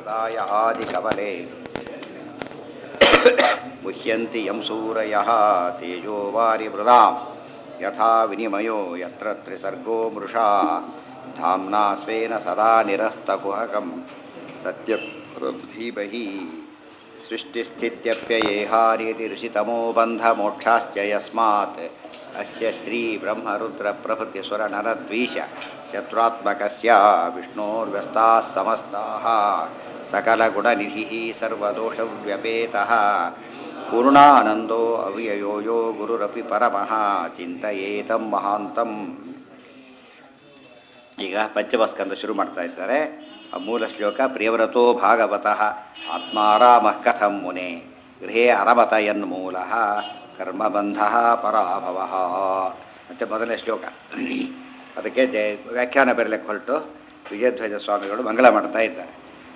दाय आदिकवले मुह्यन्ति यं सूरयः तेजो वारिवृदां यथा विनिमयो यत्र त्रिसर्गो मृषा धाम्ना स्वेन सदा निरस्तकुहकं सत्यप्रधीमहि सृष्टिस्थित्यप्ययेहार्यति ऋषितमो बन्धमोक्षाश्च यस्मात् अस्य श्रीब्रह्मरुद्रप्रभृतिसुरनरद्वीष शत्रुत्मकस्य विष्णोर्व्यस्ताः समस्ताः सकलगुणनिधिः सर्वदोषव्यपेतः पूर्णानन्दो अव्ययो यो ಗುರುರಪಿ ಪರಮಃ ಚಿಂತಯೇತಂ ಮಹಾಂತಂ ಈಗ ಪಂಚಮಸ್ಕಂದ ಶುರು ಮಾಡ್ತಾ ಇದ್ದಾರೆ ಆ ಮೂಲ ಶ್ಲೋಕ ಪ್ರಿಯವ್ರತೋ ಭಾಗವತಃ ಆತ್ಮಾರಾಮ ಕಥಂ ಮುನೆ ಗೃಹೇ ಅರಮತ ಎನ್ಮೂಲ ಕರ್ಮಬಂಧ ಪರಾಭವ ಮತ್ತು ಮೊದಲನೇ ಶ್ಲೋಕ ಅದಕ್ಕೆ ಜಯ ವ್ಯಾಖ್ಯಾನ ಬರಲಿಕ್ಕೆ ಹೊರಟು ವಿಜಯಧ್ವಜ ಸ್ವಾಮಿಗಳು ಮಂಗಳ ಮಾಡ್ತಾ ಇದ್ದಾರೆ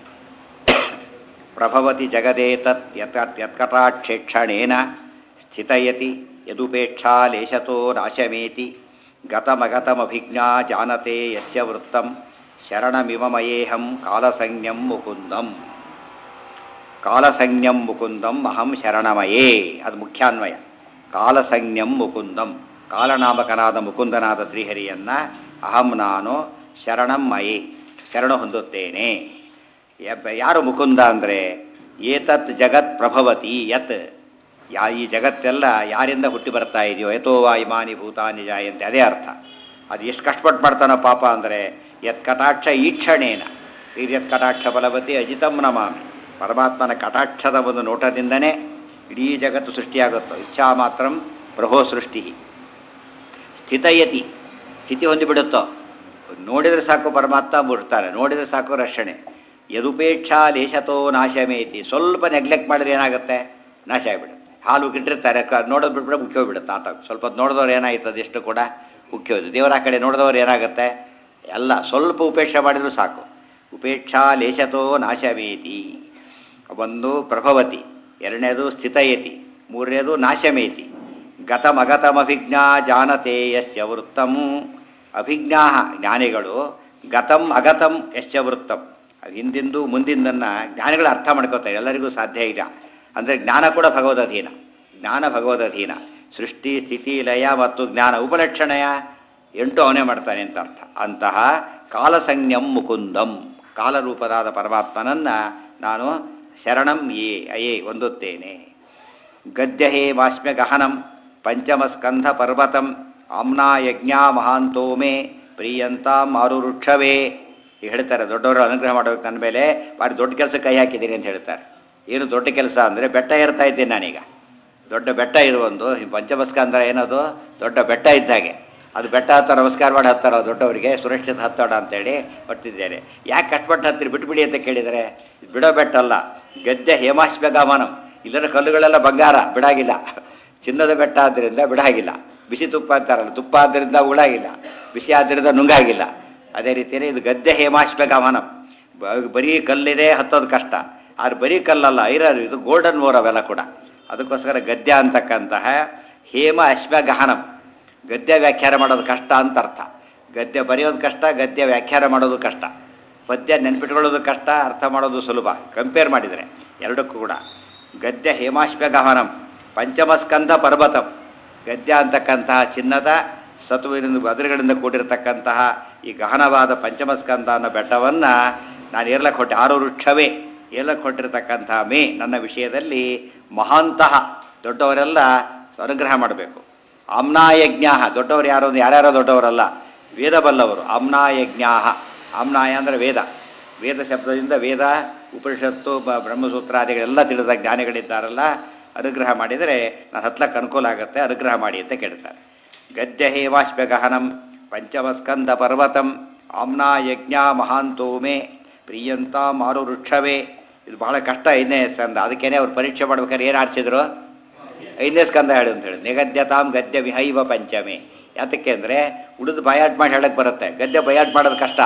ಪ್ರಭವತಿ ಜಗದೇತತ್ ಯತ್ ಯತ್ಕಟಾಕ್ಷೇಕ್ಷಣೇನ ಸ್ಥಿತಯತಿ ಯದುಪೇಕ್ಷಾ ಲೇಶತೋ ನಾಶಮೇತಿ ಗತಮಗತಮಭಿಜ್ಞಾ ಜಾನತೆ ಯಸ್ಯ ವೃತ್ತಂ ಶರಣಮಿಮಮಯೇಹಂ ಕಾಲಸಂಜ್ಞಂ ಮುಕುಂದಂ ಕಾಲಸಂಜ್ಞಂ ಮುಕುಂದಂ ಅಹಂ ಶರಣಮಯೇ ಅದು ಮುಖ್ಯಾನ್ವಯ ಕಾಲಸಂಜ್ಞಂ ಮುಕುಂದಂ ಕಾಲನಾಮಕನಾದ ಮುಕುಂದನಾದ ಶ್ರೀಹರಿಯನ್ನ ಅಹಂ ನಾನು ಶರಣಂ ಮಯೇ ಶರಣ ಹೊಂದುತ್ತೇನೆ ಯಬ್ಬ- ಯಾರು ಮುಕುಂದ ಅಂದರೆ ಏತತ್ ಜಗತ್ ಪ್ರಭವತಿ ಯತ್ ಯಾ ಈ ಜಗತ್ತೆಲ್ಲ ಯಾರಿಂದ ಹುಟ್ಟಿ ಬರ್ತಾ ಇದೆಯೋ ಯಥೋ ವಾ ಇಮಾನಿ ಭೂತಾನಿ ಜಾಯಂತೆ ಅದೇ ಅರ್ಥ ಅದು ಎಷ್ಟು ಕಷ್ಟಪಟ್ಟು ಮಾಡ್ತಾನೋ ಪಾಪ ಅಂದರೆ ಯತ್ ಕಟಾಕ್ಷ ಈಕ್ಷಣೇನ ಯತ್ ಕಟಾಕ್ಷ ಫಲವತಿ ಅಜಿತಂ ನಮಾಮಿ ಪರಮಾತ್ಮನ ಕಟಾಕ್ಷದ ಒಂದು ನೋಟದಿಂದನೇ ಇಡೀ ಜಗತ್ತು ಸೃಷ್ಟಿಯಾಗುತ್ತೋ ಇಚ್ಛಾ ಮಾತ್ರ ಪ್ರಭೋ ಸೃಷ್ಟಿ ಸ್ಥಿತಯತಿ ಸ್ಥಿತಿ ಹೊಂದಿಬಿಡುತ್ತೋ ನೋಡಿದರೆ ಸಾಕು ಪರಮಾತ್ಮ ಬಿಡ್ತಾರೆ ನೋಡಿದರೆ ಸಾಕು ರಕ್ಷಣೆ ಯದುಪೇಕ್ಷಾ ಲೇಶತೋ ನಾಶಮೇತಿ ಸ್ವಲ್ಪ ನೆಗ್ಲೆಕ್ಟ್ ಮಾಡಿದ್ರೆ ಏನಾಗುತ್ತೆ ನಾಶ ಆಗಿಬಿಡುತ್ತೆ ಹಾಲು ಇಟ್ಟಿರ್ತಾರೆ ಕ ನೋಡೋದು ಬಿಟ್ಬಿಟ್ರೆ ಮುಖ್ಯ ಹೋಗ್ಬಿಡುತ್ತೆ ಆತ ಸ್ವಲ್ಪ ಹೊತ್ತು ನೋಡಿದವ್ರು ಏನಾಯ್ತು ಅದೆಷ್ಟು ಕೂಡ ಮುಖ್ಯ ಹೋಯ್ತು ದೇವರ ಆ ಕಡೆ ನೋಡಿದವ್ರು ಏನಾಗುತ್ತೆ ಎಲ್ಲ ಸ್ವಲ್ಪ ಉಪೇಕ್ಷೆ ಮಾಡಿದರೂ ಸಾಕು ಉಪೇಕ್ಷಾ ಲೇಶತೋ ನಾಶಮೇತಿ ಒಂದು ಪ್ರಭವತಿ ಎರಡನೇದು ಸ್ಥಿತಯತಿ ಮೂರನೇದು ನಾಶಮೇತಿ ಗತಮಗತಮಭಿಜ್ಞಾ ಜಾನತೆ ಯಶ್ಚ ವೃತ್ತಂ ಅಭಿಜ್ಞಾ ಜ್ಞಾನಿಗಳು ಗತಂ ಅಗತಂ ಯಶ್ಚ ವೃತ್ತಂ ಅದು ಹಿಂದಿಂದು ಮುಂದಿಂದನ್ನು ಜ್ಞಾನಿಗಳು ಅರ್ಥ ಮಾಡ್ಕೋತಾರೆ ಎಲ್ಲರಿಗೂ ಸಾಧ್ಯ ಇಲ್ಲ ಅಂದರೆ ಜ್ಞಾನ ಕೂಡ ಭಗವದಧೀನ ಜ್ಞಾನ ಭಗವದಧೀನ ಸೃಷ್ಟಿ ಸ್ಥಿತಿ ಲಯ ಮತ್ತು ಜ್ಞಾನ ಉಪಲಕ್ಷಣಯ ಎಂಟು ಅವನೇ ಮಾಡ್ತಾನೆ ಅಂತ ಅರ್ಥ ಅಂತಹ ಕಾಲಸಂಜ್ಞಂ ಮುಕುಂದಂ ಕಾಲರೂಪದಾದ ಪರಮಾತ್ಮನನ್ನು ನಾನು ಶರಣಂ ಯೇ ಅಯೇ ಹೊಂದುತ್ತೇನೆ ಗದ್ಯ ಹೇ ಮಾಸ್ಮ್ಯ ಗಹನಂ ಪಂಚಮಸ್ಕಂಧ ಪರ್ವತಂ ಆಮ್ನಾ ಯಜ್ಞ ಮಹಾಂತೋ ಮೇ ಪ್ರಿಯಂತಾಂ ಆರುರುಕ್ಷವೇ ಈಗ ಹೇಳ್ತಾರೆ ದೊಡ್ಡವರು ಅನುಗ್ರಹ ಮಾಡಬೇಕು ನನ್ನ ಮೇಲೆ ಭಾರಿ ದೊಡ್ಡ ಕೆಲಸ ಕೈ ಹಾಕಿದ್ದೀನಿ ಅಂತ ಹೇಳ್ತಾರೆ ಏನು ದೊಡ್ಡ ಕೆಲಸ ಅಂದರೆ ಬೆಟ್ಟ ಏರ್ತಾ ಇದ್ದೀನಿ ನಾನೀಗ ದೊಡ್ಡ ಬೆಟ್ಟ ಇದು ಒಂದು ಈ ಪಂಚಮಸ್ಕಂಧ ಏನದು ದೊಡ್ಡ ಬೆಟ್ಟ ಇದ್ದಾಗೆ ಅದು ಬೆಟ್ಟ ಹತ್ತ ನಮಸ್ಕಾರ ಮಾಡಿ ಹತ್ತಾರ ದೊಡ್ಡವರಿಗೆ ಸುರಕ್ಷಿತ ಹತ್ತೋಣ ಅಂತೇಳಿ ಹೊಟ್ಟಿದ್ದೇನೆ ಯಾಕೆ ಕಷ್ಟಪಟ್ಟು ಹತ್ತಿರಿ ಬಿಟ್ಬಿಡಿ ಅಂತ ಕೇಳಿದರೆ ಇದು ಬಿಡೋ ಬೆಟ್ಟ ಅಲ್ಲ ಗದ್ದೆ ಹೇಮಾಶ್ಮ ಗಮನಂ ಇಲ್ಲರ ಕಲ್ಲುಗಳೆಲ್ಲ ಬಂಗಾರ ಬಿಡಾಗಿಲ್ಲ ಚಿನ್ನದ ಬೆಟ್ಟ ಆದ್ದರಿಂದ ಬಿಡಾಗಿಲ್ಲ ಬಿಸಿ ತುಪ್ಪ ಅಂತಾರಲ್ಲ ತುಪ್ಪ ಆದ್ದರಿಂದ ಉಳಾಗಿಲ್ಲ ಬಿಸಿ ಆದ್ದರಿಂದ ನುಂಗಾಗಿಲ್ಲ ಅದೇ ರೀತಿಯೇ ಇದು ಗದ್ದೆ ಹೇಮಾಶ್ಮ ಗಮನಂ ಬ- ಬರೀ ಕಲ್ಲಿದೆ ಹತ್ತೋದು ಕಷ್ಟ ಆದ್ರೆ ಬರೀ ಕಲ್ಲಲ್ಲ ಐರನ್ ಇದು ಗೋಲ್ಡನ್ ಮೋರ್ ಅವೆಲ್ಲ ಕೂಡ ಅದಕ್ಕೋಸ್ಕರ ಗದ್ಯ ಅಂತಕ್ಕಂತಹ ಹೇಮ ಅಶ್ವ ಗಹನಂ ಗದ್ಯ ವ್ಯಾಖ್ಯಾನ ಮಾಡೋದು ಕಷ್ಟ ಅಂತ ಅರ್ಥ ಗದ್ಯ ಬರೆಯೋದು ಕಷ್ಟ ಗದ್ಯ ವ್ಯಾಖ್ಯಾನ ಮಾಡೋದು ಕಷ್ಟ ಪದ್ಯ ನೆನ್ಪಿಟ್ಕೊಳ್ಳೋದು ಕಷ್ಟ ಅರ್ಥ ಮಾಡೋದು ಸುಲಭ ಕಂಪೇರ್ ಮಾಡಿದರೆ ಎರಡಕ್ಕೂ ಕೂಡ ಗದ್ಯ ಹೇಮಾಶ್ವ ಗಹನಂ ಪಂಚಮಸ್ಕಂಧ ಪರ್ವತಂ ಗದ್ಯ ಅಂತಕ್ಕಂತಹ ಚಿನ್ನದ ಸತುವಿನಿಂದ ಬದರುಗಳಿಂದ ಕೂಡಿರತಕ್ಕಂತಹ ಈ ಗಹನವಾದ ಪಂಚಮಸ್ಕಂಧ ಅನ್ನೋ ಬೆಟ್ಟವನ್ನು ನಾನು ಏರ್ಲಕ್ಕೆ ಹೊಟ್ಟೆ ಆರು ವೃಕ್ಷವೇ ಏರ್ಲಕ್ಕೆ ಹೊಟ್ಟಿರತಕ್ಕಂತಹ ಮೇ ನನ್ನ ವಿಷಯದಲ್ಲಿ ಮಹಾಂತಹ ದೊಡ್ಡವರೆಲ್ಲ ಅನುಗ್ರಹ ಮಾಡಬೇಕು ಆಮ್ನಾಯಜ್ಞಾ ದೊಡ್ಡವರು ಯಾರು ಅಂದ್ರೆ ಯಾರ್ಯಾರೋ ದೊಡ್ಡವರಲ್ಲ ವೇದ ಬಲ್ಲವರು ಆಮ್ನಾಯಜ್ಞಾ ಆಮ್ನಾಯ ಅಂದರೆ ವೇದ ವೇದ ಶಬ್ದದಿಂದ ವೇದ ಉಪನಿಷತ್ತು ಬ- ಬ್ರಹ್ಮಸೂತ್ರಾದಿಗಳೆಲ್ಲ ತಿಳಿದ ಜ್ಞಾನಿಗಳಿದ್ದಾರಲ್ಲ ಅನುಗ್ರಹ ಮಾಡಿದರೆ ನಾನು ಹತ್ಲಕ್ಕೆ ಅನುಕೂಲ ಆಗುತ್ತೆ ಅನುಗ್ರಹ ಮಾಡಿ ಅಂತ ಕೇಳ್ತಾರೆ ಗದ್ಯ ಹೇವಾಶ್ವ ಗಹನಂ ಪಂಚಮಸ್ಕಂದ ಪರ್ವತಂ ಆಮ್ನಾ ಯಜ್ಞ ಮಹಾಂತೋ ಮೇ ಪ್ರಿಯಂತ ಮಾರು ವೃಕ್ಷವೇ ಇದು ಬಹಳ ಕಷ್ಟ ಐದನೇ ಸ್ಕಂದ ಅದಕ್ಕೇನೆ ಅವ್ರು ಪರೀಕ್ಷೆ ಮಾಡ್ಬೇಕಾದ್ರೆ ಏನು ಆಡಿಸಿದ್ರು ಐದನೇ ಸ್ಕಂದ ಹೇಳು ಅಂತ ಹೇಳಿ ನಿಗದ್ಯತಾಂ ಗದ್ಯ ವಿಹೈವ ಪಂಚಮಿ ಯಾತಕ್ಕೆ ಅಂದರೆ ಉಳಿದು ಬಯಾಟ್ ಮಾಡಿ ಹೇಳಕ್ಕೆ ಬರುತ್ತೆ ಗದ್ಯ ಬಯಾಟ್ ಮಾಡೋದು ಕಷ್ಟ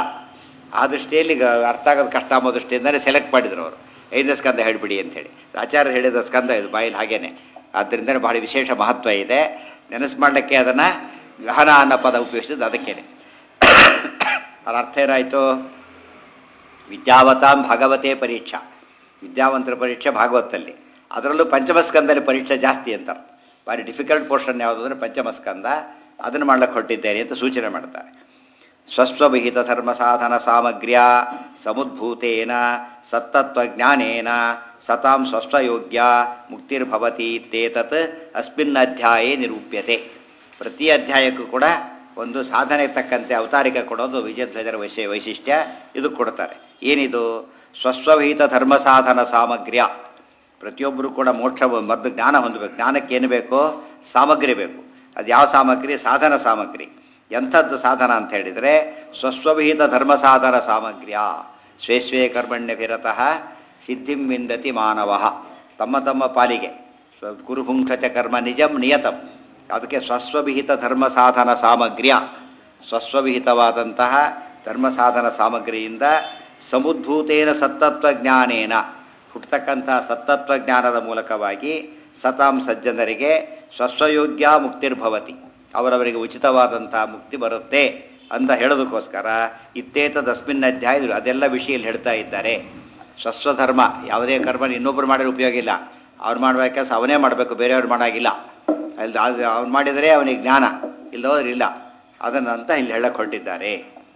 ಆ ದೃಷ್ಟಿಯಲ್ಲಿ ಗ- ಅರ್ಥ ಆಗೋದು ಕಷ್ಟ ಅನ್ನೋ ದೃಷ್ಟಿಯಿಂದಲೇ ಸೆಲೆಕ್ಟ್ ಮಾಡಿದ್ರು ಅವರು ಐದನೇ ಸ್ಕಂದ ಹೇಳ್ಬಿಡಿ ಅಂತೇಳಿ ಆಚಾರ್ಯ ಹೇಳಿದ ಸ್ಕಂದ ಇದು ಬಾಯಲ್ಲಿ ಹಾಗೇನೆ ಆದ್ದರಿಂದಲೇ ಭಾಳ ವಿಶೇಷ ಮಹತ್ವ ಇದೆ ನೆನಸು ಮಾಡಲಿಕ್ಕೆ ಅದನ್ನು ಗಹನ ಅನ್ನೋ ಪದ ಉಪಯೋಗಿಸಿದ್ದು ಅದಕ್ಕೇನೆ ಅದ್ರ ಅರ್ಥ ಏನಾಯಿತು ವಿದ್ಯಾವತಾಂ ಭಾಗವತೆ ಪರೀಕ್ಷಾ ವಿದ್ಯಾವಂತರ ಪರೀಕ್ಷೆ ಭಾಗವತಲ್ಲಿ ಅದರಲ್ಲೂ ಪಂಚಮಸ್ಕಂದಲ್ಲಿ ಪರೀಕ್ಷೆ ಜಾಸ್ತಿ ಅಂತ ಅರ್ಥ. ಭಾರಿ ಡಿಫಿಕಲ್ಟ್ ಪೋರ್ಷನ್ ಯಾವುದು ಅಂದರೆ ಪಂಚಮಸ್ಕಂದ ಅದನ್ನು ಮಾಡ್ಲಿಕ್ಕೆ ಹೊರಟಿದ್ದೇನೆ ಅಂತ ಸೂಚನೆ ಮಾಡ್ತಾರೆ ಸ್ವಸ್ವವಿಹಿತ ಧರ್ಮ ಸಾಧನ ಸಾಮಗ್ರ್ಯ ಸಮುದ್ಭೂತೇನ ಸತ್ತತ್ವಜ್ಞಾನೇನ ಸತಾಂ ಸ್ವಸ್ವಯೋಗ್ಯ ಮುಕ್ತಿರ್ಭವತಿ ಇತ್ಯೇತತ್ ಅಸ್ಮಿನ್ ಅಧ್ಯಾಯೇ ನಿರೂಪ್ಯತೆ ಪ್ರತಿ ಅಧ್ಯಾಯಕ್ಕೂ ಕೂಡ ಒಂದು ಸಾಧನೆಗೆ ತಕ್ಕಂತೆ ಅವತಾರಿಕ ಕೊಡೋದು ವಿಜಯಧ್ವಜರ ವೈಶಿ ವೈಶಿಷ್ಟ್ಯ ಇದು ಕೊಡ್ತಾರೆ ಏನಿದು ಸ್ವಸ್ವವಿಹಿತ ಧರ್ಮ ಸಾಧನ ಸಾಮಗ್ರ್ಯ ಪ್ರತಿಯೊಬ್ಬರು ಕೂಡ ಮೋಕ್ಷ ಮೊದಲು ಜ್ಞಾನ ಹೊಂದಬೇಕು ಜ್ಞಾನಕ್ಕೆ ಏನು ಬೇಕೋ ಸಾಮಗ್ರಿ ಬೇಕು ಅದು ಯಾವ ಸಾಮಗ್ರಿ ಸಾಧನ ಸಾಮಗ್ರಿ ಎಂಥದ್ದು ಸಾಧನ ಅಂತ ಹೇಳಿದರೆ ಸ್ವಸ್ವವಿಹಿತ ಧರ್ಮ ಸಾಧನ ಸಾಮಗ್ರ್ಯ ಸ್ವೇ ಸ್ವೇ ಕರ್ಮಣ್ಯ ವಿರತಃ ಸಿದ್ಧಿಂ ವಿಂದತಿ ಮಾನವ ತಮ್ಮ ತಮ್ಮ ಪಾಲಿಗೆ ಸ್ವ ಕುರುಹುಂಕ್ಷ ಕರ್ಮ ನಿಜಂ ನಿಯತಂ ಅದಕ್ಕೆ ಸ್ವಸ್ವವಿಹಿತ ಧರ್ಮ ಸಾಧನ ಸಾಮಗ್ರ್ಯ ಸ್ವಸ್ವವಿಹಿತವಾದಂತಹ ಧರ್ಮ ಸಾಧನ ಸಾಮಗ್ರಿಯಿಂದ ಸಮುದ್ಭೂತೇನ ಸತ್ತತ್ವ ಜ್ಞಾನೇನ ಹುಟ್ಟತಕ್ಕಂಥ ಸತ್ತತ್ವ ಜ್ಞಾನದ ಮೂಲಕವಾಗಿ ಸತಾಂ ಸಜ್ಜನರಿಗೆ ಸ್ವಸ್ವಯೋಗ್ಯ ಮುಕ್ತಿರ್ಭವತಿ ಅವರವರಿಗೆ ಉಚಿತವಾದಂಥ ಮುಕ್ತಿ ಬರುತ್ತೆ ಅಂತ ಹೇಳೋದಕ್ಕೋಸ್ಕರ ಇತ್ತೇತದಸ್ಮಿನ್ ಅಧ್ಯಾಯ ಅದೆಲ್ಲ ವಿಷಯಲ್ಲಿ ಹೇಳ್ತಾ ಇದ್ದಾರೆ ಸ್ವಸ್ವಧರ್ಮ ಯಾವುದೇ ಕರ್ಮ ಇನ್ನೊಬ್ಬರು ಮಾಡಿದ್ರೆ ಉಪಯೋಗ ಇಲ್ಲ ಅವ್ರು ಮಾಡಬೇಕ ಕೆಲಸ ಅವನೇ ಮಾಡಬೇಕು ಬೇರೆಯವ್ರು ಮಾಡಾಗಿಲ್ಲ ಅಲ್ಲಿ ಅದು ಅವ್ನು ಮಾಡಿದರೆ ಅವನಿಗೆ ಜ್ಞಾನ ಇಲ್ಲದೋದ್ರೆ ಇಲ್ಲ ಅದನ್ನಂತ ಇಲ್ಲಿ ಹೇಳಕ್ಕೆ ಹೊರಟಿದ್ದಾರೆ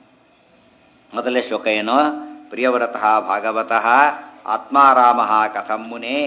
ಮೊದಲನೇ ಶ್ಲೋಕ ಏನು ಪ್ರಿಯವರತಃ ಭಾಗವತಃ ಆತ್ಮಾರಾಮ ಕಥಂ ಮುನೆ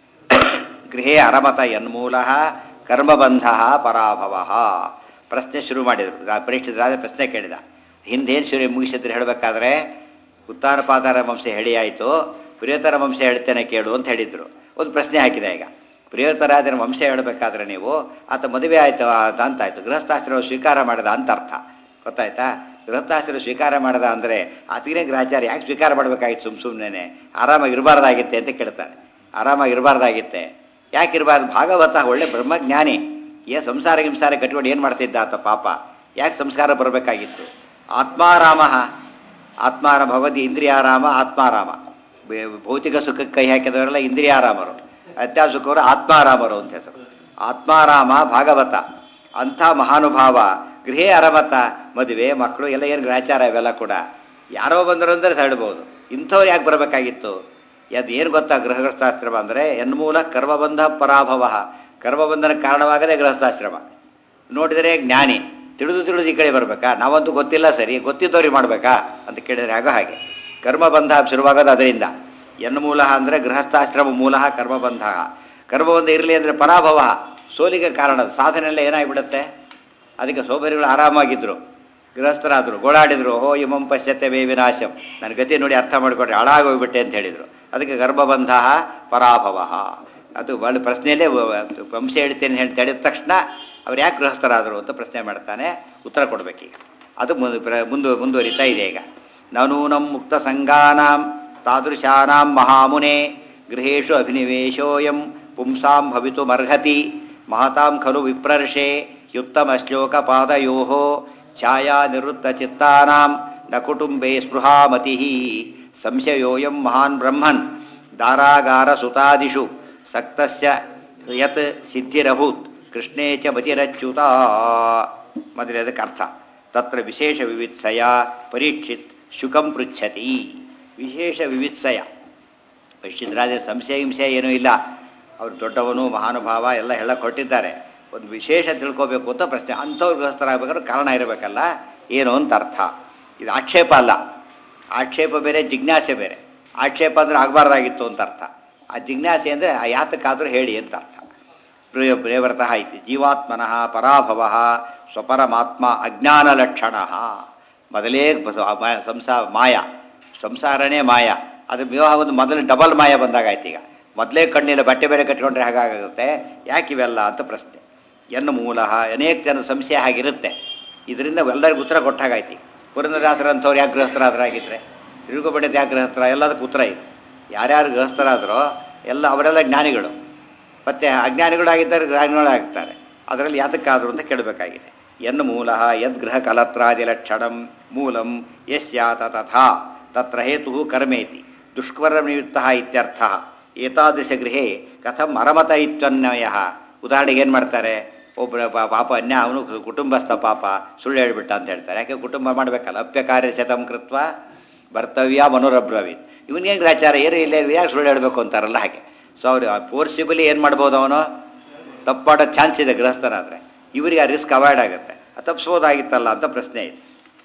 ಗೃಹೇ ಅರಮತ ಯನ್ಮೂಲ ಕರ್ಮಬಂಧ ಪರಾಭವ ಪ್ರಶ್ನೆ ಶುರು ಮಾಡಿದರು ಪರೀಕ್ಷಿತರಾದ ಪ್ರಶ್ನೆ ಕೇಳಿದ ಹಿಂದೇನು ಶುರು ಮುಗಿಸಿದ್ರೆ ಹೇಳಬೇಕಾದ್ರೆ ಉತ್ತಾನಪಾದಾರ ವಂಶ ಹೇಳಿ ಆಯಿತು ಪ್ರಿಯತರ ವಂಶ ಹೇಳ್ತೇನೆ ಕೇಳು ಅಂತ ಹೇಳಿದರು ಒಂದು ಪ್ರಶ್ನೆ ಹಾಕಿದೆ ಈಗ ಪ್ರಿಯತರಾಜನ ವಂಶ ಹೇಳಬೇಕಾದ್ರೆ ನೀವು ಆತ ಮದುವೆ ಆಯಿತು ಅಂತ ಅಂತಾಯ್ತು ಗೃಹಸ್ಥಾಶ್ರಮ ಸ್ವೀಕಾರ ಮಾಡಿದ ಅಂತ ಅರ್ಥ ಗೊತ್ತಾಯ್ತಾ ಗೃಹಸ್ಥಾಶ್ರಮ ಸ್ವೀಕಾರ ಮಾಡಿದ ಅಂದರೆ ಆತಗಿನೇ ಗ್ರಾಚಾರ ಯಾಕೆ ಸ್ವೀಕಾರ ಮಾಡಬೇಕಾಗಿತ್ತು ಸುಮ್ಮ ಸುಮ್ಮನೆ ಆರಾಮಾಗಿ ಇರಬಾರ್ದಾಗಿತ್ತೆ ಅಂತ ಕೇಳ್ತಾನೆ ಆರಾಮಾಗಿ ಇರಬಾರ್ದಾಗಿತ್ತೆ ಯಾಕೆ ಇರಬಾರ್ದು ಭಾಗವತ ಒಳ್ಳೆ ಬ್ರಹ್ಮಜ್ಞಾನಿ ಏ ಸಂಸಾರ ಗಿಂಸಾರ ಕಟ್ಕೊಂಡು ಏನು ಮಾಡ್ತಿದ್ದ ಆತ ಪಾಪ ಯಾಕೆ ಸಂಸ್ಕಾರ ಬರಬೇಕಾಗಿತ್ತು ಆತ್ಮಾರಾಮ ಆತ್ಮಾರ ಭಗವತಿ ಇಂದ್ರಿಯಾರಾಮ ಆತ್ಮಾರಾಮ ಬೆ- ಭೌತಿಕ ಸುಖಕ್ಕೆ ಕೈ ಹಾಕಿದವರೆಲ್ಲ ಇಂದ್ರಿಯಾರಾಮರು ಅತ್ಯಾಸುಖವರು ಆತ್ಮಾರಾಮರು ಅಂತ ಹೆಸರು ಆತ್ಮಾರಾಮ ಭಾಗವತ ಅಂಥ ಮಹಾನುಭಾವ ಗೃಹೇ ಅರಮತ ಮದುವೆ ಮಕ್ಕಳು ಎಲ್ಲ ಏನು ಗ್ರಾಚಾರ ಇವೆಲ್ಲ ಕೂಡ ಯಾರೋ ಬಂದರು ಅಂದರೆ ತಳ್ಬೋದು ಇಂಥವ್ರು ಯಾಕೆ ಬರಬೇಕಾಗಿತ್ತು ಅದು ಏನು ಗೊತ್ತಾ ಗೃಹಸ್ಥಾಶ್ರಮ ಅಂದರೆ ಎನ್ಮೂಲ ಕರ್ಮಬಂಧ ಪರಾಭವ ಕರ್ಮಬಂಧನಕ್ಕೆ ಕಾರಣವಾಗದೆ ಗೃಹಸ್ಥಾಶ್ರಮ ನೋಡಿದರೆ ಜ್ಞಾನಿ ತಿಳಿದು ತಿಳಿದು ಈ ಕಡೆ ಬರಬೇಕಾ ನಾವಂತೂ ಗೊತ್ತಿಲ್ಲ ಸರಿ ಗೊತ್ತಿದ್ದವ್ರಿಗೆ ಮಾಡಬೇಕಾ ಅಂತ ಕೇಳಿದರೆ ಆಗ ಹಾಗೆ ಕರ್ಮಬಂಧ ಶುರುವಾಗೋದು ಅದರಿಂದ ಎನ್ನು ಮೂಲ ಅಂದರೆ ಗೃಹಸ್ಥಾಶ್ರಮ ಮೂಲ ಕರ್ಮಬಂಧ ಕರ್ಮಬಂಧ ಇರಲಿ ಅಂದರೆ ಪರಾಭವ ಸೋಲಿಗೆ ಕಾರಣ ಸಾಧನೆಲ್ಲ ಏನಾಗಿಬಿಡುತ್ತೆ ಅದಕ್ಕೆ ಸೋಬರಿಗಳು ಆರಾಮಾಗಿದ್ದರು ಗೃಹಸ್ಥರಾದರು ಗೋಳಾಡಿದ್ರು ಓ ಇಮಂ ಪಶ್ಯತೆ ಮೇ ವಿನಾಶಂ ನನ್ನ ಗತಿ ನೋಡಿ ಅರ್ಥ ಮಾಡಿಕೊಂಡ್ರೆ ಹಾಳಾಗೋಗ್ಬಿಟ್ಟೆ ಅಂತ ಹೇಳಿದರು ಅದಕ್ಕೆ ಗರ್ಭಬಂಧ ಪರಾಭವ ಅದು ಒಳ್ಳೆ ಪ್ರಶ್ನೆಯಲ್ಲೇ ವ- ವಂಶ ಹೇಳ್ತೇನೆ ಹೇಳಿ ತಡೆದ ತಕ್ಷಣ ಅವ್ರು ಯಾಕೆ ಗೃಹಸ್ಥರಾದರು ಅಂತ ಪ್ರಶ್ನೆ ಮಾಡ್ತಾನೆ ಉತ್ತರ ಕೊಡಬೇಕೀಗ ಅದು ಮುಂದೆ ಪ್ರ- ಮುಂದು ಮುಂದುವರಿತಾ ಇದೆ ಈಗ ನನೂನಂ ಮುಕ್ತ ಸಂಘಾನಾಂ ತಾದೃಶಾನಾಂ ಮಹಾಮುನೆ ಗೃಹೇಶು ಅಭಿನಿವೇಶೋಯಂ ಪುಂಸಾಂ ಭವಿತುಮರ್ಹತಿ ಮಹತಾಂ ಖಲು ವಿಪ್ರರ್ಷೆ ಯುತ್ತಮ ಶ್ಲೋಕ ಪಾದಯೋ ಛಾಯಾ ನಿವೃತ್ತ ಚಿತ್ತಾನಾಂ ನ ಕುಟುಂಬೆ ಸ್ಪೃಹಾಮತಿ ಸಂಶಯೋಯಂ ಮಹಾನ್ ಬ್ರಹ್ಮನ್ ದಾರಾಗಾರ ಸುತಾದಿಷು ಸಕ್ತಸ್ಯ ಯತ್ ಸಿದ್ಧಿರಭೂತ್ ಕೃಷ್ಣೇ ಚ ಮತಿರಚ್ಯುತ ಮೊದಲೇ ಅದಕ್ಕೆ ಅರ್ಥ ತತ್ರ ವಿಶೇಷ ವಿವಿತ್ಸಯ ಪರೀಕ್ಷಿತ್ ಶುಕಂ ಪೃಚ್ಛತಿ ವಿಶೇಷ ವಿವಿತ್ಸಯ ಪರೀಕ್ಷಿತರಾಜ ಸಂಶಯ ಹಿಂಸೆ ಏನೂ ಇಲ್ಲ ಅವರು ದೊಡ್ಡವನು ಮಹಾನುಭಾವ ಎಲ್ಲ ಹೇಳ ಕೊಟ್ಟಿದ್ದಾರೆ ಒಂದು ವಿಶೇಷ ತಿಳ್ಕೋಬೇಕು ಅಂತ ಪ್ರಶ್ನೆ ಅಂಥವ್ರು ಗೃಹಸ್ಥರಾಗಬೇಕಾದ್ರೆ ಕಾರಣ ಇರಬೇಕಲ್ಲ ಏನು ಅಂತ ಅರ್ಥ ಇದು ಆಕ್ಷೇಪ ಅಲ್ಲ ಆಕ್ಷೇಪ ಬೇರೆ ಜಿಜ್ಞಾಸೆ ಬೇರೆ ಆಕ್ಷೇಪ ಅಂದರೆ ಆಗಬಾರ್ದಾಗಿತ್ತು ಅಂತ ಅರ್ಥ ಆ ಜಿಜ್ಞಾಸೆ ಅಂದರೆ ಆ ಯಾತಕ್ಕಾದರೂ ಹೇಳಿ ಅಂತ ಅರ್ಥ ಪ್ರಿಯ ಪ್ರಿಯವರ್ತಃ ಇತಿ ಜೀವಾತ್ಮನಃ ಪರಾಭವ ಸ್ವಪರಮಾತ್ಮ ಅಜ್ಞಾನಲಕ್ಷಣ ಮೊದಲೇ ಬ- ಆ ಮ- ಸಂಸಾ ಮಾಯ ಸಂಸಾರನೇ ಮಾಯ ಅದು ವಿವಾಹ ಒಂದು ಮೊದಲು ಡಬಲ್ ಮಾಯ ಬಂದಾಗಾಯ್ತು ಈಗ ಮೊದಲೇ ಕಣ್ಣಿಲ್ಲ ಬಟ್ಟೆ ಬೇರೆ ಕಟ್ಕೊಂಡ್ರೆ ಹಾಗಾಗುತ್ತೆ ಯಾಕೆ ಇವೆಲ್ಲ ಅಂತ ಪ್ರಶ್ನೆ ಎನ್ನು ಮೂಲ ಅನೇಕ ಜನ ಸಂಶಯ ಹಾಗಿರುತ್ತೆ ಇದರಿಂದ ಎಲ್ಲರಿಗೂ ಉತ್ತರ ಕೊಟ್ಟಾಗಾಯ್ತು ಈಗ ಪುರಂದರಾಸರ ಅಂಥವ್ರು ಯಾಕೆ ಗೃಹಸ್ಥರಾದ್ರಾಗಿದ್ರೆ ತಿರುಗುಬಡಿದ ಯಾಕೆ ಗೃಹಸ್ಥರ ಎಲ್ಲದಕ್ಕೂ ಉತ್ತರ ಇದೆ ಯಾರ್ಯಾರು ಗೃಹಸ್ಥರಾದರೋ ಎಲ್ಲ ಅವರೆಲ್ಲ ಜ್ಞಾನಿಗಳು ಮತ್ತು ಅಜ್ಞಾನಿಗಳಾಗಿದ್ದಾರೆ ಜ್ಞಾನಿಗಳಾಗ್ತಾರೆ ಅದರಲ್ಲಿ ಯಾತಕ್ಕಾದರು ಅಂತ ಕೇಳಬೇಕಾಗಿದೆ ಎನ್ನು ಮೂಲ ಯದ್ ಗೃಹ ಕಲತ್ರಾದಿ ಲಕ್ಷಣಂ ಮೂಲಂ ಯಸ್ಯಾತ ತಥಾ ತತ್ರ ಹೇತು ಕರ್ಮೇತಿ ದುಷ್ಕರ್ಮ ನಿಮಿತ್ತ ಇತ್ಯರ್ಥ ಏತಾದೃಶ ಗೃಹೇ ಕಥಂ ಅರಮತ ಇತ್ಯನ್ವಯ ಉದಾಹರಣೆಗೆ ಏನು ಮಾಡ್ತಾರೆ ಒಬ್ಬ ಪಾ- ಪಾಪ ಅನ್ಯ ಅವನು ಕುಟುಂಬಸ್ಥ ಪಾಪ ಸುಳ್ಳು ಹೇಳ್ಬಿಟ್ಟ ಅಂತ ಹೇಳ್ತಾರೆ ಯಾಕೆ ಕುಟುಂಬ ಮಾಡಬೇಕಲ್ಲ ಅಪ್ಯ ಕಾರ್ಯ ಶತಂ ಕೃತ್ವ ಭರ್ತವ್ಯ ಮನೋರಬ್ರವೀತ್ ಇವನಿಗೆ ಗ್ರಾಚಾರ ಏನು ಇಲ್ಲ ಯಾಕೆ ಸುಳ್ಳು ಹೇಳಬೇಕು ಅಂತಾರಲ್ಲ ಹಾಗೆ ಸೊ ಅವ್ರು ಫೋರ್ಸಿಬಲಿ ಏನು ಮಾಡ್ಬೋದು ಅವನು ತಪ್ಪಾಡೋ ಚಾನ್ಸ್ ಇದೆ ಗೃಹಸ್ಥನಾದರೆ ಇವರಿಗೆ ಆ ರಿಸ್ಕ್ ಅವಾಯ್ಡ್ ಆಗುತ್ತೆ ತಪ್ಪಿಸ್ಬೋದಾಗಿತ್ತಲ್ಲ ಅಂತ ಪ್ರಶ್ನೆ ಇದೆ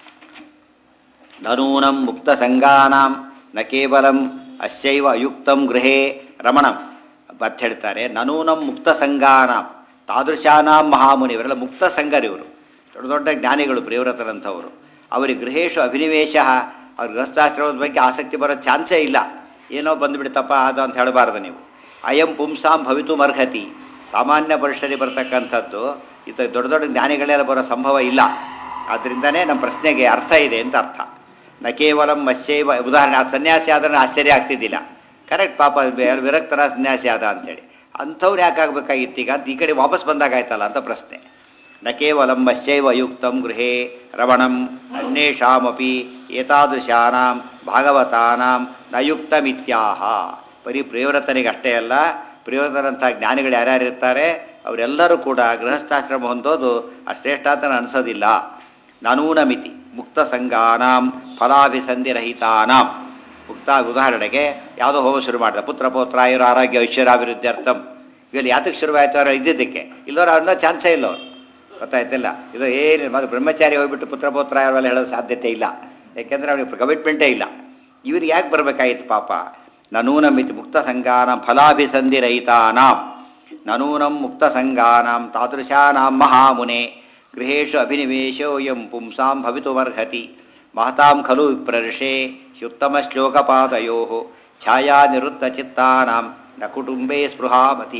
ಧನೂನಂ ಮುಕ್ತ ಸಂಗಾನಾಂ ನ ಕೇವಲಂ ಅಸ್ಯೈವ ಅಯುಕ್ತಂ ಗೃಹೇ ರಮಣಂ ಅಂತ ಹೇಳ್ತಾರೆ ನನೂನಂ ಮುಕ್ತ ಸಂಗಾನಾಂ ತಾದೃಶಾನಾಂ ಮಹಾಮುನಿ ಇವರೆಲ್ಲ ಮುಕ್ತ ಸಂಗರಿವರು ದೊಡ್ಡ ದೊಡ್ಡ ಜ್ಞಾನಿಗಳು ಪ್ರಿಯವ್ರತರಂಥವರು ಅವರಿಗೆ ಗೃಹೇಶು ಅಭಿನಿವೇಶ ಅವ್ರ ಗೃಹಸ್ಥಾಶ್ರಮದ ಬಗ್ಗೆ ಆಸಕ್ತಿ ಬರೋ ಚಾನ್ಸೇ ಇಲ್ಲ ಏನೋ ಬಂದುಬಿಡ್ತಪ್ಪ ಅದು ಅಂತ ಹೇಳಬಾರ್ದು ನೀವು ಅಯಂ ಪುಂಸಾಂ ಭವಿತು ಮರ್ಹತಿ ಸಾಮಾನ್ಯ ಪುರುಷರಿಗೆ ಬರ್ತಕ್ಕಂಥದ್ದು ಇದು ದೊಡ್ಡ ದೊಡ್ಡ ಜ್ಞಾನಿಗಳೆಲ್ಲ ಬರೋ ಸಂಭವ ಇಲ್ಲ ಆದ್ದರಿಂದನೇ ನಮ್ಮ ಪ್ರಶ್ನೆಗೆ ಅರ್ಥ ಇದೆ ಅಂತ ಅರ್ಥ ನ ಕೇವಲ ಮತ್ಸ್ಯೈವ ಉದಾಹರಣೆ ಆ ಸನ್ಯಾಸಿ ಆದ್ರೆ ಆಶ್ಚರ್ಯ ಆಗ್ತಿದ್ದಿಲ್ಲ ಕರೆಕ್ಟ್ ಪಾಪ ವಿ- ವಿರಕ್ತರ ಸನ್ಯಾಸಿ ಆದ ಅಂತೇಳಿ ಅಂಥವ್ರು ಯಾಕೆ ಆಗಬೇಕಾಗಿತ್ತು ಈಗ ಅಂತ ಈ ಕಡೆ ವಾಪಸ್ ಬಂದಾಗಾಯ್ತಲ್ಲ ಅಂತ ಪ್ರಶ್ನೆ ನ ಕೇವಲ ಮತ್ಸ್ಯೈವ ಯುಕ್ತಂ ಗೃಹೇ ರವಣಂ ಅನ್ಯೇಷಾಮಪಿ ಏತಾದೃಶಾನಾಂ ಭಾಗವತಾನಾಂ ನ ಯುಕ್ತಮಿತ್ಯಾಹ ಬರೀ ಪ್ರಿಯವ್ರತನಿಗೆ ಅಷ್ಟೇ ಅಲ್ಲ ಪ್ರಿಯವ್ರತರಂಥ ಜ್ಞಾನಿಗಳು ಯಾರ್ಯಾರು ಇರ್ತಾರೆ ಅವರೆಲ್ಲರೂ ಕೂಡ ಗೃಹಸ್ಥಾಶ್ರಮ ಹೊಂದೋದು ಆ ಶ್ರೇಷ್ಠ ಅಂತ ಅನಿಸೋದಿಲ್ಲ ನಾನೂನ ಮಿತಿ ಮುಕ್ತ ಸಂಘಾನಾಂ ಫಲಾಭಿಸಂಧಿರಹಿತಾನಾಂ ಮುಕ್ತ ಉದಾಹರಣೆಗೆ ಯಾವುದೋ ಹೋಮ ಶುರು ಮಾಡಿದ ಪುತ್ರ ಪೌತ್ರ ಆಯುರ ಆರೋಗ್ಯ ಐಶ್ವರ್ಯಾಭಿವೃದ್ಧರ್ಥಂ ಇವೆಲ್ಲ ಯಾತಕ್ಕೆ ಶುರುವಾಯಿತು ಅವ್ರು ಇದ್ದಿದ್ದಕ್ಕೆ ಇಲ್ಲವ್ರು ಅವ್ರನ್ನ ಚಾನ್ಸೇ ಇಲ್ಲ ಅವ್ರು ಗೊತ್ತಾಯ್ತಿಲ್ಲ ಇದು ಏನು ಮತ್ತು ಬ್ರಹ್ಮಚಾರಿ ಹೋಗ್ಬಿಟ್ಟು ಪುತ್ರ ಪೌತ್ರ ಅವೆಲ್ಲ ಹೇಳೋ ಸಾಧ್ಯತೆ ಇಲ್ಲ ಯಾಕೆಂದರೆ ಅವನಿಗೆ ಕಮಿಟ್ಮೆಂಟೇ ಇಲ್ಲ ಇವ್ರಿಗೆ ಯಾಕೆ ಬರಬೇಕಾಗಿತ್ತು ಪಾಪ ನನೂನ ಮಿತಿ ಮುಕ್ತ ಸಂಘಾನಾಂ ಫಲಾಭಿಸಂಧಿರಹಿತಾನಾಂ ನನೂನಂ ಮುಕ್ತ ಸಂಘಾನಾಂ ತಾದೃಶಾನಾಂ ಮಹಾಮುನೆ ಗೃಹೇಶು ಅಭಿನಿವೇಶೋಯಂ ಪುಂಸಾಂ ಭವಿತುಮರ್ಹತಿ ಮಹತಾಂ ಖಲು ವಿಪ್ರರ್ಷೆ ಹ್ಯುತ್ತಮಶ್ಲೋಕಪಾದಯೋ ಛಾಯಾ ನಿವೃತ್ತಚಿತ್ತಾನಾಂ ನ ಕುಟುಂಬೇ ಸ್ಪೃಹಾಮತಿ